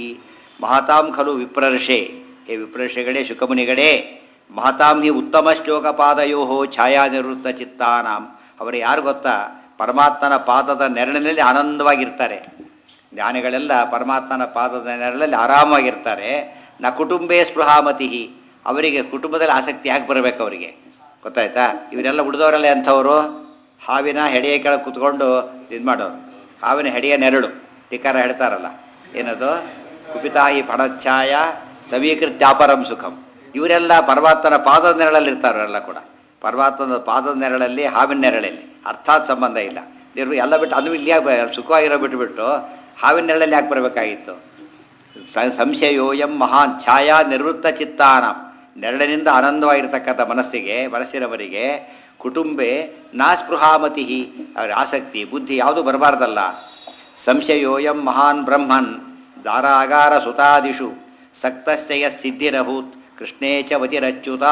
ಮಹತಾಂ ಖಲು ವಿಪ್ರರ್ಷೆ ಹೇ ವಿಪ್ರರ್ಷೆಗಳೇ ಶುಕಮುನಿಗಳೇ ಮಹತಾಂ ಹಿ ಉತ್ತಮ ಶ್ಲೋಕಪಾದಯೋ ಛಾಯಾ ನಿವೃತ್ತ ಚಿತ್ತಾನಾಂ ಅವರು ಯಾರು ಗೊತ್ತಾ ಪರಮಾತ್ಮನ ಪಾದದ ನೆರಳಿನಲ್ಲಿ ಆನಂದವಾಗಿರ್ತಾರೆ ಜ್ಞಾನಿಗಳೆಲ್ಲ ಪರಮಾತ್ಮನ ಪಾದದ ನೆರಳಲ್ಲಿ ಆರಾಮಾಗಿರ್ತಾರೆ ನ ಕುಟುಂಬೇ ಸ್ಪೃಹಾಮತಿ ಅವರಿಗೆ ಕುಟುಂಬದಲ್ಲಿ ಆಸಕ್ತಿ ಯಾಕೆ ಬರಬೇಕು ಅವರಿಗೆ ಗೊತ್ತಾಯ್ತಾ ಇವರೆಲ್ಲ ಉಳಿದವರೆಲ್ಲ ಎಂಥವರು ಹಾವಿನ ಹೆಡೆಯ ಕೆಳಗೆ ಕುತ್ಕೊಂಡು ಇದು ಮಾಡೋರು ಹಾವಿನ ಹೆಡೆಯ ನೆರಳು ಟಿಕಾರ ಹೇಳ್ತಾರಲ್ಲ ಏನದು ಕುಪಿತಾಹಿ ಫಣಚ್ಛಾಯ ಸಮೀಕೃತ್ಯಾಪರಂ ಸುಖಂ ಇವರೆಲ್ಲ ಪರಮಾತ್ಮನ ಪಾದದ ನೆರಳಲ್ಲಿ ಇರ್ತಾರಲ್ಲ ಕೂಡ ಪರಮಾತ್ಮನ ಪಾದದ ನೆರಳಲ್ಲಿ ಹಾವಿನ ನೆರಳಲ್ಲಿ ಅರ್ಥಾತ್ ಸಂಬಂಧ ಇಲ್ಲ ದೇವರು ಎಲ್ಲ ಬಿಟ್ಟು ಅದು ಇಲ್ಲಿ ಯಾಕೆ ಬ- ಸುಖವಾಗಿರೋ ಬಿಟ್ಟುಬಿಟ್ಟು ಹಾವಿನ ನೆರಳಲ್ಲಿ ಯಾಕೆ ಬರಬೇಕಾಗಿತ್ತು ಸ- ಸಂಶಯೋಯಂ ಮಹಾನ್ ಛಾಯಾ ನಿವೃತ್ತ ಚಿತ್ತಾನ ನೆರಳಿನಿಂದ ಆನಂದವಾಗಿರ್ತಕ್ಕಂಥ ಮನಸ್ಸಿಗೆ ಮನಸ್ಸಿನವರಿಗೆ ಕುಟುಂಬೆ ನಾ ಸ್ಪೃಹಾಮತಿ ಅವರ ಆಸಕ್ತಿ ಬುದ್ಧಿ ಯಾವುದು ಬರಬಾರ್ದಲ್ಲ ಸಂಶಯೋಯಂ ಮಹಾನ್ ಬ್ರಹ್ಮನ್ ದಾರಾಗಾರ ಸುತಾದಿಷು ಸಕ್ತಶ್ಚಯ ಸಿದ್ಧಿರಭೂತ್ ಕೃಷ್ಣೇ ಚ ವತಿರಚ್ಯುತ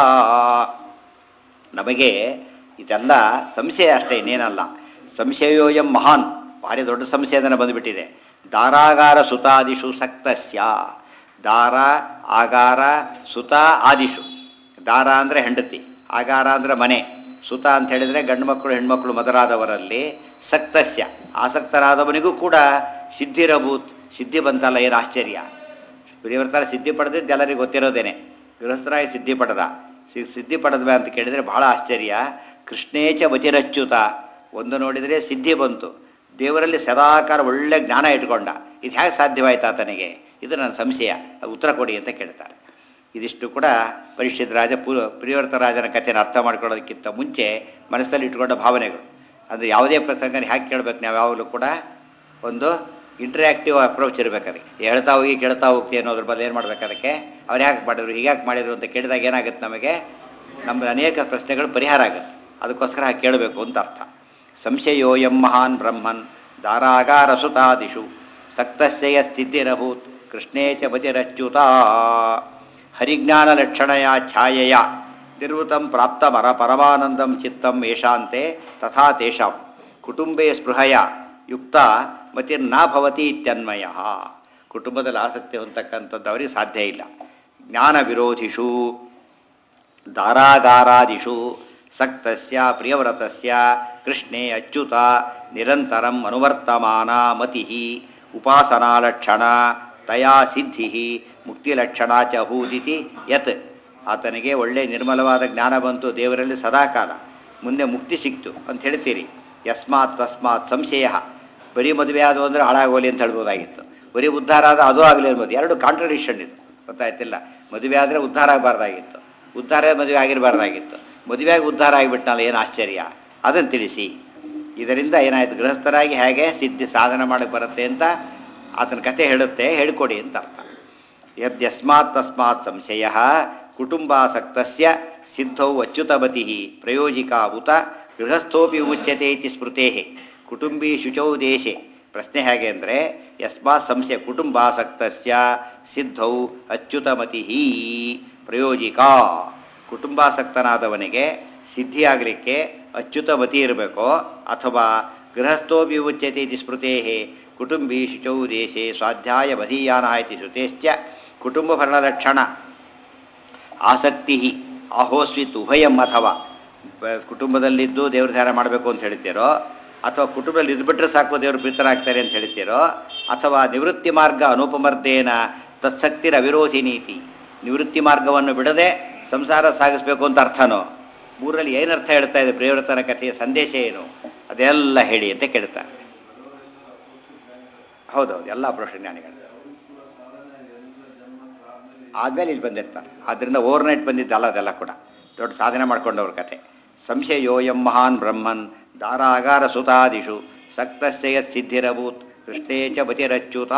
ನಮಗೆ ಇದೆಲ್ಲ ಸಂಶಯ ಅಷ್ಟೇ ಇನ್ನೇನಲ್ಲ ಸಂಶಯೋಯಂ ಮಹಾನ್ ಭಾರಿ ದೊಡ್ಡ ಸಂಶಯದನ ಬಂದುಬಿಟ್ಟಿದೆ ದಾರಾಗಾರ ಸುತಾದಿಷು ಸಕ್ತಸ್ಯ ದಾರ ಆಗಾರ ಸುತ ಆದಿಷು ದಾರ ಅಂದರೆ ಹೆಂಡತಿ ಆಗಾರ ಅಂದರೆ ಮನೆ ಸುತ ಅಂತ ಹೇಳಿದರೆ ಗಂಡು ಮಕ್ಕಳು ಹೆಣ್ಮಕ್ಳು ಮೊದಲಾದವರಲ್ಲಿ ಸಕ್ತಸ್ಯ ಆಸಕ್ತರಾದವನಿಗೂ ಕೂಡ ಸಿದ್ಧಿರಭೂತ್ ಸಿದ್ಧಿ ಬಂತಲ್ಲ ಏನು ಆಶ್ಚರ್ಯ ಪ್ರಿಯವ್ರತರ ಸಿದ್ಧಿ ಪಡೆದಿದ್ದು ಎಲ್ಲರಿಗೂ ಗೊತ್ತಿರೋದೇನೆ ಗೃಹಸ್ಥರಾಗಿ ಸಿದ್ಧಿ ಪಡೆದ ಸಿ- ಸಿದ್ಧಿ ಪಡೆದ್ವ ಅಂತ ಕೇಳಿದರೆ ಬಹಳ ಆಶ್ಚರ್ಯ ಕೃಷ್ಣೇಚ ವಚಿರಚ್ಯುತ ಒಂದು ನೋಡಿದರೆ ಸಿದ್ಧಿ ಬಂತು ದೇವರಲ್ಲಿ ಸದಾಕಾಲ ಒಳ್ಳೆ ಜ್ಞಾನ ಇಟ್ಕೊಂಡ ಇದು ಹೇಗೆ ಸಾಧ್ಯವಾಯ್ತು ಆತನಿಗೆ ಇದು ನನ್ನ ಸಂಶಯ ಅದು ಉತ್ತರ ಕೊಡಿ ಅಂತ ಕೇಳ್ತಾರೆ ಇದಿಷ್ಟು ಕೂಡ ಪರಿಷತ್ ರಾಜ ಪೂ ಪ್ರಿಯವ್ರತ ರಾಜನ ಕಥೆನ ಅರ್ಥ ಮಾಡ್ಕೊಳ್ಳೋದಕ್ಕಿಂತ ಮುಂಚೆ ಮನಸ್ಸಲ್ಲಿ ಇಟ್ಕೊಂಡ ಭಾವನೆಗಳು ಅಂದರೆ ಯಾವುದೇ ಪ್ರಸಂಗನ ಹ್ಯಾಕೆ ಕೇಳಬೇಕು ನಾವು ಯಾವಾಗಲೂ ಕೂಡ ಒಂದು ಇಂಟ್ರ್ಯಾಕ್ಟಿವ್ ಅಪ್ರೋಚ್ ಇರಬೇಕು ಅದಕ್ಕೆ ಹೇಳ್ತಾ ಹೋಗಿ ಕೇಳ್ತಾ ಹೋಗ್ತಿ ಅನ್ನೋದ್ರ ಬದಲು ಏನು ಮಾಡ್ಬೇಕು ಅದಕ್ಕೆ ಅವ್ರು ಯಾಕೆ ಮಾಡಿದ್ರು ಹೀಗ್ಯಾಕೆ ಮಾಡಿದ್ರು ಅಂತ ಕೇಳಿದಾಗ ಏನಾಗುತ್ತೆ ನಮಗೆ ನಮ್ಮ ಅನೇಕ ಪ್ರಶ್ನೆಗಳು ಪರಿಹಾರ ಆಗುತ್ತೆ ಅದಕ್ಕೋಸ್ಕರ ಹಾಗೆ ಕೇಳಬೇಕು ಅಂತ ಅರ್ಥ ಸಂಶಯೋಯಂ ಮಹಾನ್ ಬ್ರಹ್ಮನ್ ದಾರಾಗಾರ ಸುತಾದಿಷು ಸಕ್ತಸ್ಯ ಸ್ಥಿತಿರಭೂತ್ ಕೃಷ್ಣೇ ಚ ಬತಿರಚ್ಯುತ ಹರಿಜ್ಞಾನ ಲಕ್ಷಣಯ ಛಾಯೆಯ ನಿರ್ವೃತಂ ಪ್ರಾಪ್ತಮರ ಪರಮಾನಂದಂ ಚಿತ್ತಂ ಯಶಾಂತೆ ತಥಾ ತೇಷಾಂ ಕುಟುಂಬೇ ಸ್ಪೃಹಯ ಯುಕ್ತ ಮತಿರ್ನ ಭವತಿ ಇತ್ಯನ್ವಯ ಕುಟುಂಬದಲ್ಲಿ ಆಸಕ್ತಿ ಹೊಂದತಕ್ಕಂಥದ್ದು ಅವರಿಗೆ ಸಾಧ್ಯ ಇಲ್ಲ ಜ್ಞಾನ ವಿರೋಧಿಷು ದಾರಾಗಾರಾದಿಷು ಸಕ್ತಸ್ಯ ಪ್ರಿಯವ್ರತಸ್ಯ ಕೃಷ್ಣೇ ಅಚ್ಯುತ ನಿರಂತರಂ ಅನುವರ್ತಮಾನ ಮತಿ ಉಪಾಸನಾಲಕ್ಷಣ ತಯಾ ಸಿದ್ಧಿ ಮುಕ್ತಿಲಕ್ಷಣ ಚ ಹೂದಿತಿ ಯತ್ ಆತನಿಗೆ ಒಳ್ಳೆ ನಿರ್ಮಲವಾದ ಜ್ಞಾನ ಬಂತು ದೇವರಲ್ಲಿ ಸದಾಕಾಲ ಮುಂದೆ ಮುಕ್ತಿ ಸಿಕ್ತು ಅಂತ ಹೇಳ್ತೀರಿ ಯಸ್ಮಾತ್ ತಸ್ಮಾತ್ ಸಂಶಯ ಬರೀ ಮದುವೆ ಆದವು ಅಂದರೆ ಹಾಳಾಗೋಲಿ ಅಂತ ಹೇಳ್ಬೋದಾಗಿತ್ತು ಬರೀ ಉದ್ಧಾರ ಆದ ಅದು ಆಗಲಿ ಅನ್ಬೋದು ಎರಡು ಕಾಂಟ್ರಡಿಕ್ಷನ್ ಇದು ಗೊತ್ತಾಯ್ತಿಲ್ಲ ಮದುವೆ ಆದರೆ ಉದ್ಧಾರ ಆಗಬಾರ್ದಾಗಿತ್ತು ಉದ್ಧಾರ ಮದುವೆ ಆಗಿರಬಾರ್ದಾಗಿತ್ತು ಮದುವೆಯಾಗಿ ಉದ್ಧಾರ ಆಗಿಬಿಟ್ನಲ್ಲ ಏನು ಆಶ್ಚರ್ಯ ಅದನ್ನು ತಿಳಿಸಿ ಇದರಿಂದ ಏನಾಯ್ತು ಗೃಹಸ್ಥರಾಗಿ ಹೇಗೆ ಸಿದ್ಧಿ ಸಾಧನೆ ಮಾಡಕ್ಕೆ ಬರುತ್ತೆ ಅಂತ ಆತನ ಕತೆ ಹೇಳುತ್ತೆ ಹೇಳಿಕೊಡಿ ಅಂತ ಅರ್ಥ ಯದ್ಯಸ್ಮಾತ್ ತಸ್ಮಾತ್ ಸಂಶಯ ಕುಟುಂಬಾಸಕ್ತಸ್ಯ ಸಿದ್ಧೌ ಅಚ್ಯುತಮತಿ ಪ್ರಯೋಜಿಕಾ ಉತ ಗೃಹಸ್ಥೋಪಿ ಮುಚ್ಯತೆ ಇತಿ ಸ್ಮೃತೆ ಕುಟುಂಬಿ ಶುಚೌ ದೇಶೆ ಪ್ರಶ್ನೆ ಹೇಗೆ ಅಂದರೆ ಯಸ್ಮಾತ್ ಸಂಶಯ ಕುಟುಂಬಾಸಕ್ತಸ್ಯ ಸಿದ್ಧೌ ಅಚ್ಯುತಮತಿ ಪ್ರಯೋಜಿಕಾ ಕುಟುಂಬಾಸಕ್ತನಾದವನಿಗೆ ಸಿದ್ಧಿಯಾಗಲಿಕ್ಕೆ ಅಚ್ಯುತಮತಿ ಇರಬೇಕೋ ಅಥವಾ ಗೃಹಸ್ಥೋಪಿ ಉಚ್ಯತೆ ಇತಿ ಸ್ಮೃತೆ ಕುಟುಂಬಿ ಶುಚೌ ದೇಶೆ ಸ್ವಾಧ್ಯಾಯ ಬಧೀಯಾನ ಇತಿ ಶ್ರುತೇಶ್ಚ ಕುಟುಂಬ ಭರಣಲಕ್ಷಣ ಆಸಕ್ತಿ ಆಹೋಸ್ವಿತ್ ಉಭಯಂ ಅಥವಾ ಬ- ಕುಟುಂಬದಲ್ಲಿದ್ದು ದೇವ್ರ ಧ್ಯಾನ ಮಾಡಬೇಕು ಅಂತ ಹೇಳ್ತೀರೋ ಅಥವಾ ಕುಟುಂಬದಲ್ಲಿ ಇದ್ಬಿಟ್ರೆ ಸಾಕು ದೇವರು ಪ್ರೀತರಾಗ್ತಾರೆ ಅಂತ ಹೇಳ್ತೀರೋ ಅಥವಾ ನಿವೃತ್ತಿ ಮಾರ್ಗ ಅನುಪಮರ್ದೇನ ತತ್ಸಕ್ತಿರ ಅವಿರೋಧಿ ನೀತಿ ನಿವೃತ್ತಿ ಮಾರ್ಗವನ್ನು ಬಿಡದೆ ಸಂಸಾರ ಸಾಗಿಸ್ಬೇಕು ಅಂತ ಅರ್ಥನೋ ಮೂರಲ್ಲಿ ಏನು ಅರ್ಥ ಹೇಳ್ತಾ ಇದೆ ಪ್ರಿಯವರ್ತನ ಕಥೆಯ ಸಂದೇಶ ಏನು ಅದೆಲ್ಲ ಹೇಳಿ ಅಂತ ಕೇಳ್ತಾರೆ ಹೌದೌದು ಎಲ್ಲ ಜ್ಞಾನಿಗಳು ಆದಮೇಲೆ ಇಲ್ಲಿ ಬಂದಿರ್ತಾರೆ ಆದ್ದರಿಂದ ಓವರ್ ನೈಟ್ ಬಂದಿದ್ದಲ್ಲ ಅದೆಲ್ಲ ಕೂಡ ದೊಡ್ಡ ಸಾಧನೆ ಮಾಡ್ಕೊಂಡವ್ರ ಕತೆ ಸಂಶಯೋಯಂ ಮಹಾನ್ ಬ್ರಹ್ಮನ್ ದಾರಾಗಾರ ಸುತಾದಿಷು ಸಕ್ತಸ್ಯ ಸಿದ್ಧಿರಭೂತ್ ಕೃಷ್ಣೇ ಚ ಬತಿರಚ್ಯುತ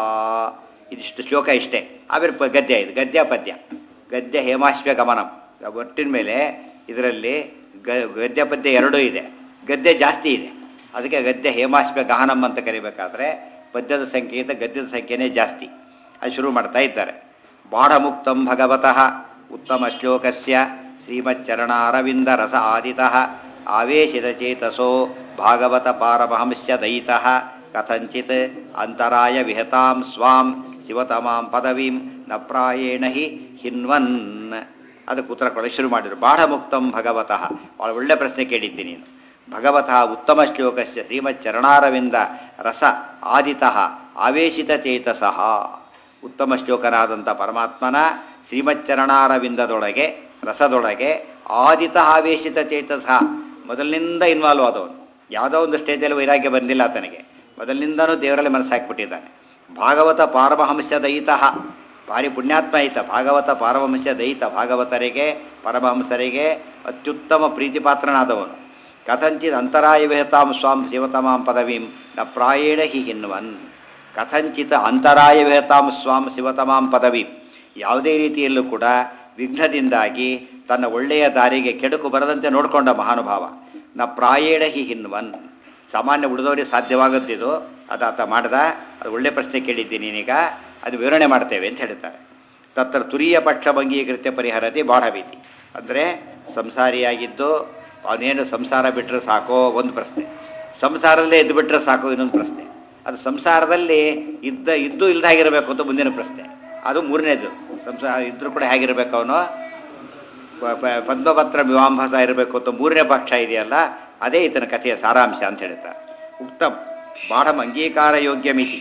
ಇದಿಷ್ಟು ಶ್ಲೋಕ ಇಷ್ಟೇ ಆಮೇಲೆ ಪ- ಗದ್ಯ ಇದು ಗದ್ಯ ಪದ್ಯ ಗದ್ಯ ಹೇಮಾಶ್ವ ಗಮನಂ ಒಟ್ಟಿನ ಮೇಲೆ ಇದರಲ್ಲಿ ಗ ಗದ್ಯ ಪದ್ಯ ಎರಡೂ ಇದೆ ಗದ್ಯ ಜಾಸ್ತಿ ಇದೆ ಅದಕ್ಕೆ ಗದ್ಯ ಹೇಮಾಶ್ವ ಗಹನಂ ಅಂತ ಕರಿಬೇಕಾದ್ರೆ ಪದ್ಯದ ಸಂಖ್ಯೆಗಿಂತ ಗದ್ಯದ ಸಂಖ್ಯೆನೇ ಜಾಸ್ತಿ ಅದು ಶುರು ಮಾಡ್ತಾ ಇದ್ದಾರೆ ಬಾಢಮುಕ್ತಂ ಭಗವತಃ ಉತ್ತಮ ಶ್ಲೋಕಸ್ಯ ಶ್ರೀಮಚ್ಚರಣಾರವಿಂದ ರಸ ಆದಿತಃ ಆವೇಶಿತ ಚೇತಸೋ ಭಾಗವತ ಪಾರಮಹಂಸ್ಯ ದಯಿತಃ ಕಥಂಚಿತ್ ಅಂತರಾಯ ವಿಹತಾಂ ಸ್ವಾಂ ಶಿವತಮಾಂ ಪದವೀಂ ನ ಪ್ರಾಯೇಣ ಹಿ ಹಿನ್ವನ್ ಅದಕ್ಕೆ ಉತ್ತರ ಕೊಡಕ್ಕೆ ಶುರು ಮಾಡಿದರು ಬಾಢಮುಕ್ತಂ ಭಗವತಃ ಭಾಳ ಒಳ್ಳೆ ಪ್ರಶ್ನೆ ಕೇಳಿದ್ದೀನಿ ನೀನು ಭಗವತಃ ಉತ್ತಮ ಶ್ಲೋಕಸ್ಯ ಶ್ರೀಮಚ್ಚರಣಾರವಿಂದ ರಸ ಆದಿತಃ ಆವೇಶಿತ ಚೇತಸಃ ಉತ್ತಮ ಶ್ಲೋಕನಾದಂಥ ಪರಮಾತ್ಮನ ಶ್ರೀಮಚ್ಚರಣಾರವಿಂದದೊಳಗೆ ರಸದೊಳಗೆ ಆದಿತ ಆವೇಶಿತ ಚೇತಸ ಮೊದಲಿನಿಂದ ಇನ್ವಾಲ್ವ್ ಆದವನು ಯಾವುದೋ ಒಂದು ಸ್ಟೇಜಲ್ಲಿ ವೈರಾಗ್ಯ ಬಂದಿಲ್ಲ ಆತನಿಗೆ ಮೊದಲಿನಿಂದನೂ ದೇವರಲ್ಲಿ ಮನಸ್ಸು ಹಾಕಿಬಿಟ್ಟಿದ್ದಾನೆ ಭಾಗವತ ಪಾರಮಹಂಸ ದಯಿತಃ ಭಾರಿ ಪುಣ್ಯಾತ್ಮ ಈತ ಭಾಗವತ ಪಾರಮಹಂಸ ದಯಿತ ಭಾಗವತರಿಗೆ ಪರಮಹಂಸರಿಗೆ ಅತ್ಯುತ್ತಮ ಪ್ರೀತಿಪಾತ್ರನಾದವನು ಕಥಂಚಿತ್ ಅಂತರಾಯ ವಿಹತಾಂ ಸ್ವಾಂ ಶಿವತಮಾಂ ಪದವೀಂ ನ ಪ್ರಾಯೇಣ ಹಿ ಹಿನ್ವನ್ ಕಥಂಚಿತ ಅಂತರಾಯ ವಿಹತಾಂ ಸ್ವಾಂ ಶಿವತಮಾಂ ಪದವಿ ಯಾವುದೇ ರೀತಿಯಲ್ಲೂ ಕೂಡ ವಿಘ್ನದಿಂದಾಗಿ ತನ್ನ ಒಳ್ಳೆಯ ದಾರಿಗೆ ಕೆಡುಕು ಬರದಂತೆ ನೋಡಿಕೊಂಡ ಮಹಾನುಭಾವ ನ ಪ್ರಾಯೇಣ ಹಿ ಹಿನ್ವನ್ ಸಾಮಾನ್ಯ ಉಳಿದವರಿಗೆ ಸಾಧ್ಯವಾಗುತ್ತಿದ್ದು ಅದು ಆತ ಮಾಡ್ದ ಅದು ಒಳ್ಳೆ ಪ್ರಶ್ನೆ ಕೇಳಿದ್ದೀನಿ ನೀನೀಗ ಅದು ವಿವರಣೆ ಮಾಡ್ತೇವೆ ಅಂತ ಹೇಳ್ತಾರೆ ತತ್ರ ತುರಿಯ ಪಕ್ಷ ಭಂಗೀಕೃತ್ಯ ಪರಿಹರತಿ ಬಾಢಭೀತಿ ಅಂದರೆ ಸಂಸಾರಿಯಾಗಿದ್ದು ಅವನೇನು ಸಂಸಾರ ಬಿಟ್ಟರೆ ಸಾಕೋ ಒಂದು ಪ್ರಶ್ನೆ ಸಂಸಾರದಲ್ಲೇ ಇದ್ದು ಬಿಟ್ಟರೆ ಸಾಕು ಇನ್ನೊಂದು ಪ್ರಶ್ನೆ ಅದು ಸಂಸಾರದಲ್ಲಿ ಇದ್ದ ಇದ್ದು ಇಲ್ದಾಗಿರಬೇಕು ಅಂತ ಮುಂದಿನ ಪ್ರಶ್ನೆ ಅದು ಮೂರನೇದು ಸಂಸಾರ ಇದ್ರೂ ಕೂಡ ಹೇಗಿರಬೇಕು ಅವನು ಪ- ಪ- ಪದ್ಮಪತ್ರ ಮೀಮಾಂಸ ಇರಬೇಕು ಅಂತ ಮೂರನೇ ಪಕ್ಷ ಇದೆಯಲ್ಲ ಅದೇ ಈತನ ಕಥೆಯ ಸಾರಾಂಶ ಅಂತ ಹೇಳ್ತಾರೆ ಉಕ್ತಂ ಬಾಢಂ ಅಂಗೀಕಾರ ಯೋಗ್ಯಮಿತಿ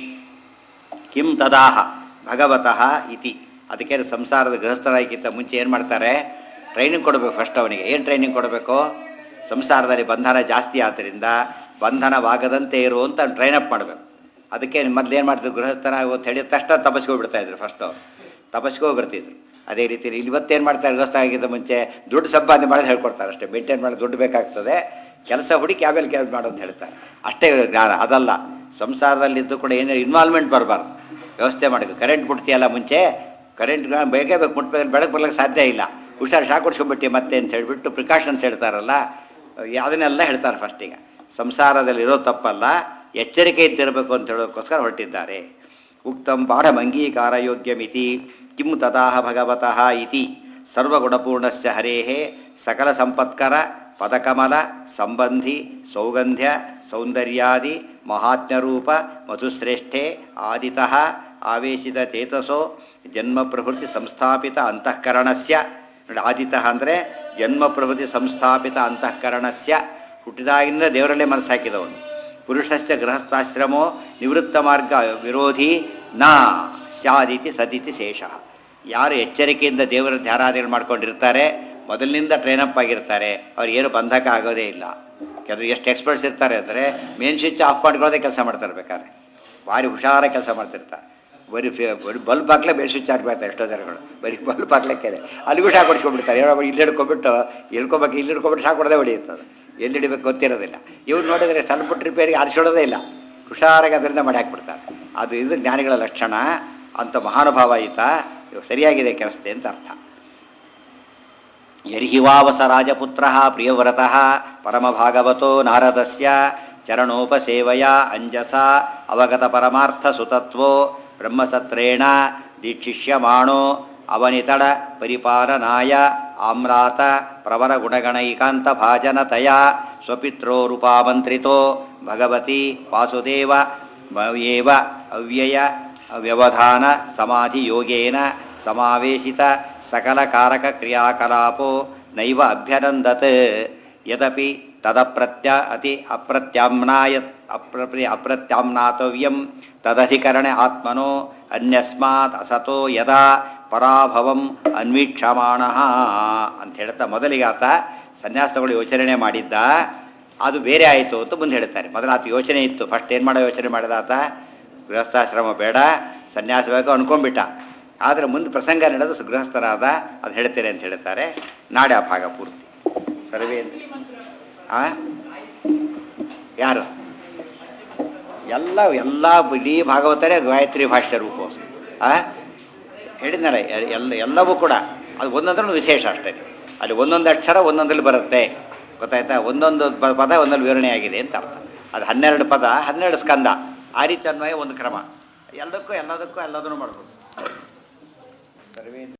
ಕಿಂ ತದಾಹ ಭಗವತಃ ಇತಿ ಅದಕ್ಕೆ ಸಂಸಾರದ ಗೃಹಸ್ಥರಾಗಿಕ್ಕಿಂತ ಮುಂಚೆ ಏನು ಮಾಡ್ತಾರೆ ಟ್ರೈನಿಂಗ್ ಕೊಡಬೇಕು ಫಸ್ಟ್ ಅವನಿಗೆ ಏನು ಟ್ರೈನಿಂಗ್ ಕೊಡಬೇಕು ಸಂಸಾರದಲ್ಲಿ ಬಂಧನ ಜಾಸ್ತಿ ಆದ್ದರಿಂದ ಬಂಧನವಾಗದಂತೆ ಇರು ಅಂತ ಟ್ರೈನಪ್ ಮಾಡಬೇಕು ಅದಕ್ಕೆ ಮೊದಲು ಏನು ಮಾಡ್ತಿದ್ರು ಗೃಹಸ್ಥನ ಅಂತ ಹೇಳಿದ ತಕ್ಷಣ ತಪಸ್ಗೆ ಹೋಗ್ಬಿಡ್ತಾ ಇದ್ರು ಫಸ್ಟು ತಪಸ್ಗೆ ಹೋಗಿ ಬರ್ತಿದ್ರು ಅದೇ ರೀತಿ ಇಲ್ಲಿ ಇವತ್ತೇನು ಮಾಡ್ತಾರೆ ಗೃಹಸ್ಥ ಆಗಿದ್ದ ಮುಂಚೆ ದುಡ್ಡು ಸಂಪಾದನೆ ಮಾಡೋದು ಹೇಳ್ಕೊಡ್ತಾರೆ ಅಷ್ಟೇ ಮೇಂಟೈನ್ ಮಾಡೋದು ದುಡ್ಡು ಬೇಕಾಗ್ತದೆ ಕೆಲಸ ಹುಡುಕಿ ಆಮೇಲೆ ಕೆಲಸ ಮಾಡು ಅಂತ ಹೇಳ್ತಾರೆ ಅಷ್ಟೇ ಜ್ಞಾನ ಅದಲ್ಲ ಸಂಸಾರದಲ್ಲಿದ್ದು ಕೂಡ ಏನೇ ಇನ್ವಾಲ್ವ್ಮೆಂಟ್ ಬರಬಾರ್ದು ವ್ಯವಸ್ಥೆ ಮಾಡಬೇಕು ಕರೆಂಟ್ ಬಿಡ್ತೀಯಲ್ಲ ಮುಂಚೆ ಕರೆಂಟ್ ಬೇಕೇ ಬೇಕು ಮುಟ್ಬೇಕು ಬೆಳಕು ಬರ್ಲಿಕ್ಕೆ ಸಾಧ್ಯ ಇಲ್ಲ ಹುಷಾರು ಶಾಕ್ ಹೊಡ್ಸ್ಕೊಂಡ್ಬಿಟ್ಟು ಮತ್ತೆ ಅಂತ ಹೇಳ್ಬಿಟ್ಟು ಪ್ರಿಕಾಷನ್ಸ್ ಹೇಳ್ತಾರಲ್ಲ ಅದನ್ನೆಲ್ಲ ಹೇಳ್ತಾರೆ ಫಸ್ಟಿಗೆ ಸಂಸಾರದಲ್ಲಿರೋ ತಪ್ಪಲ್ಲ ಎಚ್ಚರಿಕೆ ಇದ್ದಿರಬೇಕು ಅಂತ ಹೇಳೋಕ್ಕೋಸ್ಕರ ಹೊರಟಿದ್ದಾರೆ ಉಕ್ತಂ ಬಾಢಮಂಗೀಕಾರ ಯೋಗ್ಯಮಿತಿ ಕಿಂ ತದಾಹ ಭಗವತಃ ಇತಿ ಸರ್ವಗುಣಪೂರ್ಣಸ್ಯ ಹರೇಃ ಸಕಲ ಸಂಪತ್ಕರ ಪದಕಮಲ ಸಂಬಂಧಿ ಸೌಗಂಧ್ಯ ಸೌಂದರ್ಯಾದಿ ಮಹಾತ್ಮ್ಯರೂಪ ಮಧುಶ್ರೇಷ್ಠೆ ಆದಿತಃ ಆವೇಶಿತ ಚೇತಸೋ ಜನ್ಮ ಪ್ರಭೃತಿ ಸಂಸ್ಥಾಪಿತ ಅಂತಃಕರಣಸ್ಯ ನೋಡಿ ಆದಿತಃ ಅಂದರೆ ಜನ್ಮ ಪ್ರಭೃತಿ ಸಂಸ್ಥಾಪಿತ ಅಂತಃಕರಣಸ್ಯ ಹುಟ್ಟಿದಾಗಿಂದ ದೇವರಲ್ಲೇ ಮನಸ್ಸು ಹಾಕಿದವನು ಪುರುಷಶ್ಚ ಗೃಹಸ್ಥಾಶ್ರಮೋ ನಿವೃತ್ತ ಮಾರ್ಗ ವಿರೋಧಿ ನ ಸ್ಯಾದಿತಿ ಸದಿತಿ ಶೇಷ ಯಾರು ಎಚ್ಚರಿಕೆಯಿಂದ ದೇವರ ಧ್ಯಾನಾದಿಗಳು ಮಾಡ್ಕೊಂಡಿರ್ತಾರೆ ಮೊದಲಿನಿಂದ ಟ್ರೈನಪ್ ಆಗಿರ್ತಾರೆ ಅವ್ರು ಏನು ಬಂಧಕ ಆಗೋದೇ ಇಲ್ಲ ಕೆಲವು ಎಷ್ಟು ಎಕ್ಸ್ಪರ್ಟ್ಸ್ ಇರ್ತಾರೆ ಅಂದರೆ ಮೇನ್ ಸ್ವಿಚ್ ಆಫ್ ಮಾಡ್ಕೊಳ್ಳೋದೇ ಕೆಲಸ ಮಾಡ್ತಾರೆ ಬೇಕಾದ್ರೆ ಭಾರಿ ಹುಷಾರ ಕೆಲಸ ಮಾಡ್ತಿರ್ತಾರೆ ಬರೀ ಫೇ ಬರೀ ಬಲ್ಬ್ ಹಾಕ್ಲೇ ಬೇರೆ ಸ್ವಿಚ್ ಹಾಕ್ಬೇಕು ಎಷ್ಟೋ ಜನಗಳು ಬರೀ ಬಲ್ಬ್ ಹಾಕ್ಲಿಕ್ಕೆ ಅಲ್ಲಿಗೂ ಶಾಕ್ ಹೊಡ್ಸ್ಕೊಂಡ್ಬಿಡ್ತಾರೆ ಹೇಳೋ ಇಲ್ಲಿ ಹಿಡ್ಕೊಬಿಟ್ಟು ಹಿಡ್ಕೊಬೇಕು ಇಲ್ಲಿ ಹಿಡ್ಕೊಬಿಟ್ಟು ಶಾಕ್ ಹೊಡೆದೇ ಹೊಡೆಯುತ್ತದೆ ಎಲ್ಲಿಡಬೇಕು ಗೊತ್ತಿರೋದಿಲ್ಲ ಇವ್ರು ನೋಡಿದರೆ ಸಣ್ಣ ಪುಟ್ಟ ರಿಪೇರಿಗೆ ಆರಿಸ್ಕೊಳ್ಳೋದೇ ಇಲ್ಲ ಹುಷಾರಾಗಿ ಅದರಿಂದ ಮಾಡಿ ಹಾಕ್ಬಿಡ್ತಾರೆ ಅದು ಇದು ಜ್ಞಾನಿಗಳ ಲಕ್ಷಣ ಅಂತ ಮಹಾನುಭಾವ ಈತ ಇವು ಸರಿಯಾಗಿದೆ ಕೆಲಸದೆ ಅಂತ ಅರ್ಥ ಯರ್ಹಿವಾವಸ ರಾಜಪುತ್ರ ಪ್ರಿಯವ್ರತಃ ಪರಮಭಾಗವತೋ ನಾರದಸ್ಯ ಚರಣೋಪಸೇವಯ ಅಂಜಸ ಅವಗತ ಪರಮಾರ್ಥ ಸುತತ್ವೋ ಬ್ರಹ್ಮಸತ್ರೇಣ ದೀಕ್ಷಿಷ್ಯಮಾಣೋ ಅವನಿತಡ ಪರಿಪಾಲನಾಯ ಆಮ್ರಾತ ಪ್ರವರ ಗುಣಗಣೈಕಾಂತ ಭಾಜನತಯ ಸ್ವಪಿತ್ರೋರುಪಾಮಂತ್ರಿತೋ ಭಗವತಿ ವಾಸುದೇವ ಭವ್ಯೇವ ಅವ್ಯಯ ವ್ಯವಧಾನ ಸಮಾಧಿ ಯೋಗೇನ ಸಮಾವೇಶಿತ ಸಕಲಕಾರಕ ಕ್ರಿಯಾಕಲಾಪೋ ನೈವ ಅಭ್ಯನಂದತ್ ಯದಪಿ ತದಪ್ರತ್ಯ ಅತಿ ಅಪ್ರತ್ಯಾಮ್ನಾಯ ಅಪ್ರಪ್ರಿ ಅಪ್ರತ್ಯಾಮ್ನಾತವ್ಯಂ ತದಧಿಕರಣ ಆತ್ಮನೋ ಅನ್ಯಸ್ಮಾತ್ ಅಸತೋ ಯದಾ ಪರಾಭವಂ ಅನ್ವೀಕ್ಷಮಾಣ ಅಂತ ಹೇಳ್ತಾ ಮೊದಲಿಗೆ ಆತ ಸನ್ಯಾಸ ತಗೊಳ್ಳಿ ಯೋಚನೆ ಮಾಡಿದ್ದ ಅದು ಬೇರೆ ಆಯಿತು ಅಂತ ಮುಂದೆ ಹೇಳ್ತಾರೆ ಮೊದಲು ಆತ ಯೋಚನೆ ಇತ್ತು ಫಸ್ಟ್ ಏನು ಮಾಡೋ ಯೋಚನೆ ಮಾಡಿದ ಆತ ಗೃಹಸ್ಥಾಶ್ರಮ ಬೇಡ ಸನ್ಯಾಸ ಬೇಕು ಅನ್ಕೊಂಡ್ಬಿಟ್ಟ ಆದರೆ ಮುಂದೆ ಪ್ರಸಂಗ ನಡೆದು ಸ- ಗೃಹಸ್ಥರಾದ ಅದು ಹೇಳ್ತೇನೆ ಅಂತ ಹೇಳ್ತಾರೆ ನಾಳೆ ಆ ಭಾಗ ಪೂರ್ತಿ ಸರ್ವೇ ಆ ಯಾರು ಎಲ್ಲ ಎಲ್ಲ ಇಡೀ ಭಾಗವತರೇ ಗಾಯತ್ರಿ ಭಾಷ್ಯ ರೂಪ ಆ ಹೇಳಿದ್ನಲ್ಲ ಎ- ಎಲ್ಲ ಎಲ್ಲವೂ ಕೂಡ ಅದು ಒಂದೊಂದ್ರಲ್ಲಿ ವಿಶೇಷ ಅಷ್ಟೇ ಅಲ್ಲಿ ಒಂದೊಂದು ಅಕ್ಷರ ಒಂದೊಂದಲ್ಲಿ ಬರುತ್ತೆ ಗೊತ್ತಾಯ್ತಾ ಒಂದೊಂದು ಪ- ಪದ ಒಂದೊಂದು ವಿವರಣೆ ಆಗಿದೆ ಅಂತ ಅರ್ಥ ಅದು ಹನ್ನೆರಡು ಪದ ಹನ್ನೆರಡು ಸ್ಕಂದ ಆ ರೀತಿ ಅನ್ವಯ ಒಂದು ಕ್ರಮ ಎಲ್ಲದಕ್ಕೂ ಎಲ್ಲದಕ್ಕೂ ಎಲ್ಲದನ್ನು ಮಾಡ್ಬೋದು ಸರ್ವೇ